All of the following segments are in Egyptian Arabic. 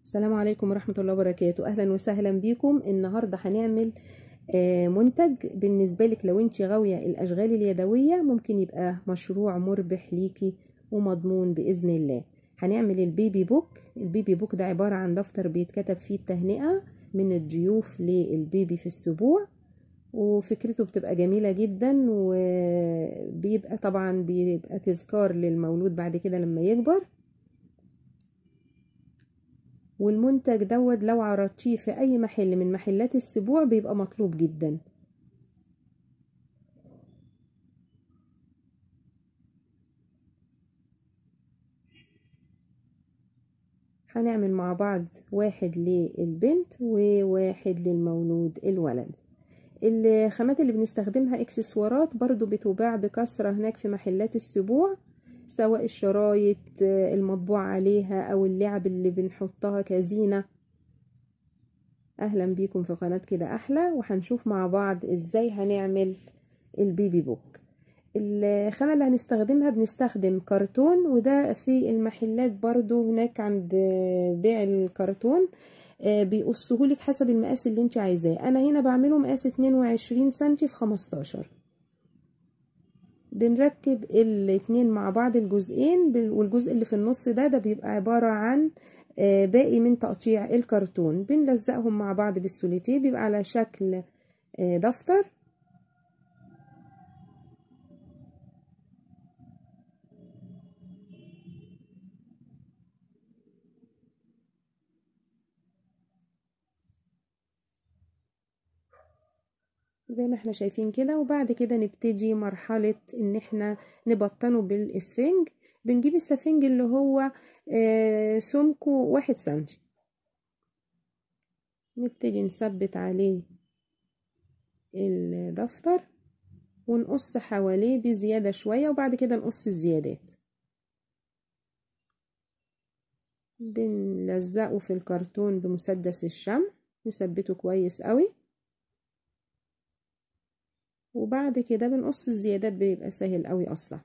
السلام عليكم ورحمة الله وبركاته أهلا وسهلا بكم النهاردة هنعمل آه، منتج بالنسبة لك لو انت غاوية الأشغال اليدوية ممكن يبقى مشروع مربح ليكي ومضمون بإذن الله هنعمل البيبي بوك البيبي بوك ده عبارة عن دفتر بيتكتب فيه التهنئة من الضيوف للبيبي في السبوع وفكرته بتبقى جميلة جدا وبيبقى طبعا بيبقى تذكار للمولود بعد كده لما يكبر والمنتج دوت لو عرضتيه في اي محل من محلات السبوع بيبقى مطلوب جدا هنعمل مع بعض واحد للبنت وواحد للمولود الولد الخامات اللي بنستخدمها اكسسوارات برضو بتباع بكثرة هناك في محلات السبوع سواء الشرايط المطبوع عليها او اللعب اللي بنحطها كزينة اهلا بيكم في قناة كده احلى وهنشوف مع بعض ازاي هنعمل البيبي بوك الخامة اللي هنستخدمها بنستخدم كرتون وده في المحلات برضو هناك عند بيع الكرتون بيقصهولك حسب المقاس اللي انت عايزاه انا هنا بعمله مقاس 22 سنتي في 15 بنركب الاتنين مع بعض الجزئين والجزء اللي في النص ده ده بيبقى عبارة عن باقي من تقطيع الكرتون بنلزقهم مع بعض بالسوليتيه بيبقى على شكل دفتر زي ما احنا شايفين كده وبعد كده نبتدي مرحلة ان احنا نبطنه بالاسفنج بنجيب السفنج اللي هو آه سمكه واحد سنتي نبتدي نثبت عليه الدفتر ونقص حواليه بزيادة شوية وبعد كده نقص الزيادات بنلزقه في الكرتون بمسدس الشمع نثبته كويس قوي وبعد كده بنقص الزيادات بيبقى سهل قوي قصها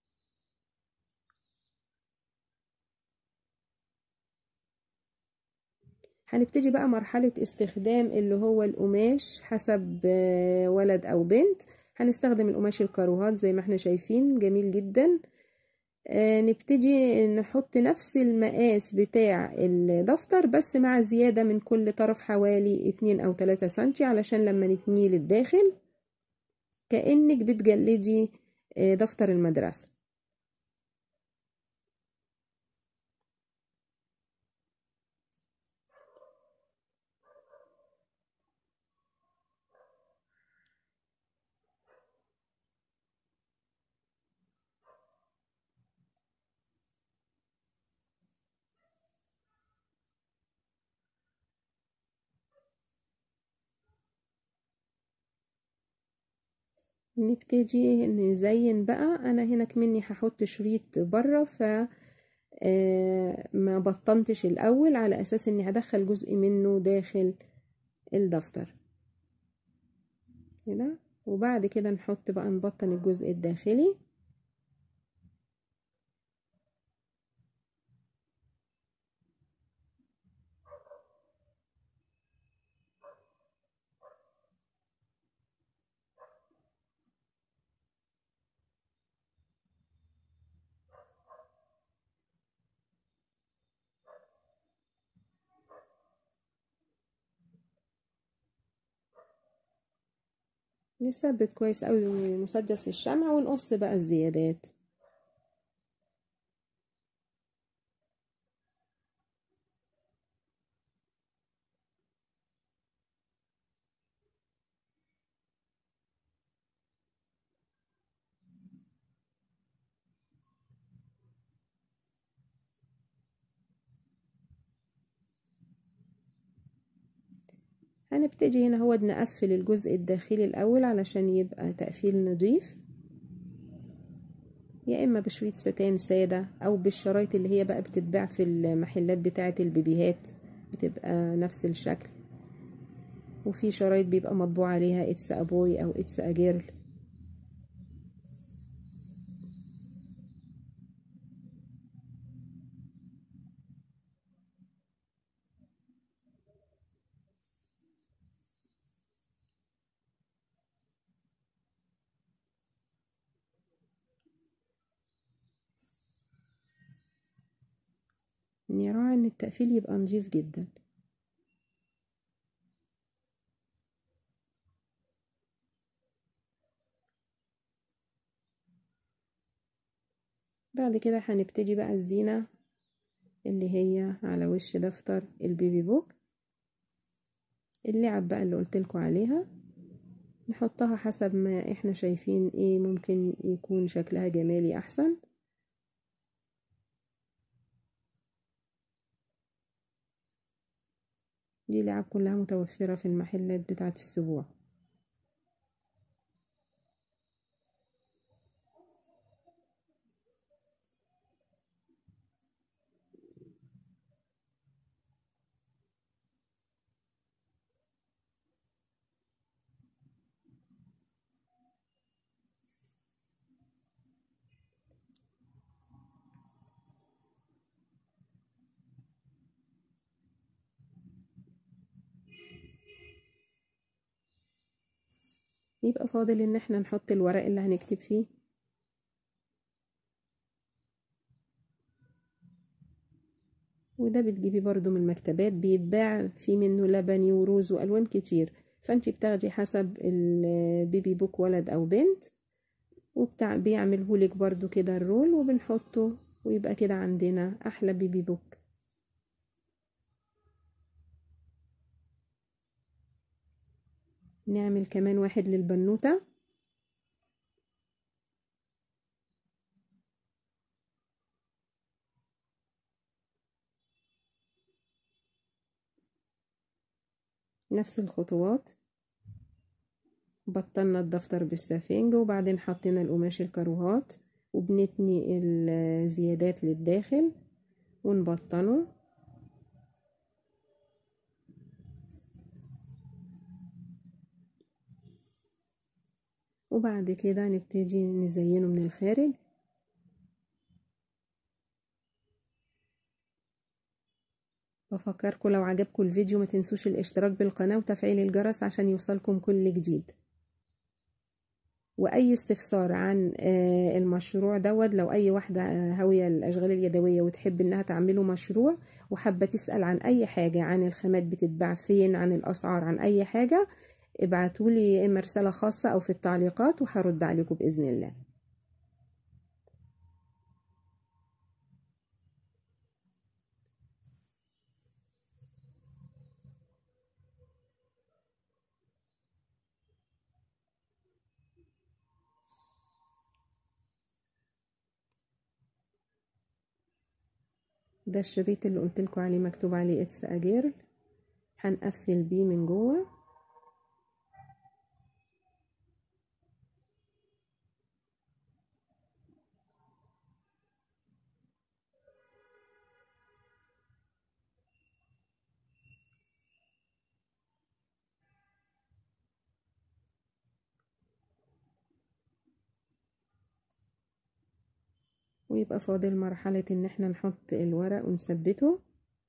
هنبتدي بقى مرحلة استخدام اللي هو القماش حسب ولد أو بنت هنستخدم القماش الكاروهات زي ما احنا شايفين جميل جدا نبتدي نحط نفس المقاس بتاع الدفتر بس مع زيادة من كل طرف حوالي اتنين أو تلاتة سنتي علشان لما نتنيه للداخل كأنك بتجلدي دفتر المدرسة نبتدي نزين بقى انا هنا كمني هحط شريط بره ف ما بطنتش الاول على اساس اني هدخل جزء منه داخل الدفتر كده وبعد كده نحط بقى نبطن الجزء الداخلي نثبت كويس قوي مسدس الشمع ونقص بقى الزيادات هنبتدي هنا هو نقفل الجزء الداخلي الأول علشان يبقى تقفيل نظيف يا إما بشريط ستان سادة أو بالشرايط اللي هي بقى بتتباع في المحلات بتاعة البيبيهات بتبقى نفس الشكل وفي شرايط بيبقى مطبوع عليها اتس ابوي او اتس اجيرل نراعي ان التقفيل يبقى نظيف جدا بعد كده هنبتدي بقى الزينة اللي هي على وش دفتر البيبي بوك اللعب بقى اللي قلتلكوا عليها نحطها حسب ما احنا شايفين ايه ممكن يكون شكلها جمالي احسن دي لعب كلها متوفرة في المحلات بتاعة السبوع يبقى فاضل ان احنا نحط الورق اللي هنكتب فيه وده بتجيبي برضو من المكتبات بيتباع في منه لبني وروز والوان كتير فانت بتاخدي حسب البيبي بوك ولد او بنت وبتاع بيعملهولك برضو كده الرول وبنحطه ويبقى كده عندنا احلى بيبي بوك نعمل كمان واحد للبنوتة نفس الخطوات بطلنا الدفتر بالسفنج وبعدين حطينا القماش الكروهات وبنتني الزيادات للداخل ونبطنه وبعد كده نبتدي نزينه من الخارج بفكركم لو عجبكم الفيديو ما تنسوش الاشتراك بالقناة وتفعيل الجرس عشان يوصلكم كل جديد واي استفسار عن المشروع دوت لو اي واحدة هاوية الاشغال اليدوية وتحب انها تعمله مشروع وحابة تسأل عن اي حاجة عن الخامات بتتباع فين عن الاسعار عن اي حاجة ابعتولي يا اما رسالة خاصة او في التعليقات وهرد عليكم بإذن الله ده الشريط اللي قلتلكوا عليه مكتوب عليه اتس اجيرل هنقفل بيه من جوه ويبقى فاضل مرحلة ان احنا نحط الورق ونثبته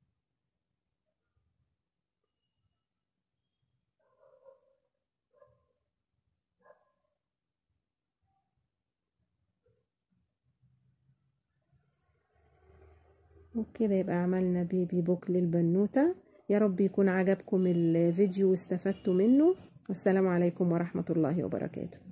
وبكده يبقى عملنا بيبي بوك للبنوتة يا رب يكون عجبكم الفيديو واستفدتوا منه والسلام عليكم ورحمة الله وبركاته